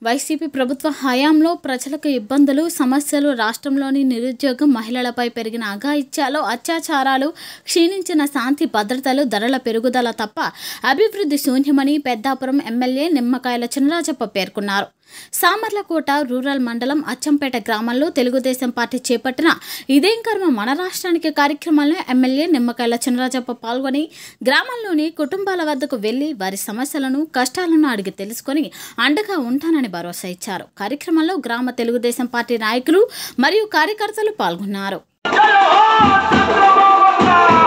YCP ప్రభుత్వ హయాంలో ప్రజలకు ఇబ్బందులు సమస్యలు రాష్ట్రంలోని నిరుద్యోగం మహిళలపై పెరిగిన అఘాయిత్యాలు అత్యాచారాలు క్షీణించిన శాంతి భద్రతలు ధరల పెరుగుదల తప్ప అభివృద్ధి శూన్యమని పెద్దాపురం ఎమ్మెల్యే నిమ్మకాయల చినరాజప్ప పేర్కొన్నారు సామర్లకోట రూరల్ మండలం అచ్చంపేట గ్రామంలో తెలుగుదేశం పార్టీ చేపట్టిన ఇదేం కర్మ మన రాష్ట్రానికి కార్యక్రమంలో ఎమ్మెల్యే నిమ్మకాయల చినరాజప్ప పాల్గొని గ్రామంలోని కుటుంబాల వద్దకు వెళ్లి వారి సమస్యలను కష్టాలను అడిగి తెలుసుకొని అండగా ఉంటానని భరోసా ఇచ్చారు కార్యక్రమంలో గ్రామ తెలుగుదేశం పార్టీ నాయకులు మరియు కార్యకర్తలు పాల్గొన్నారు జై హో చంద్రబాబు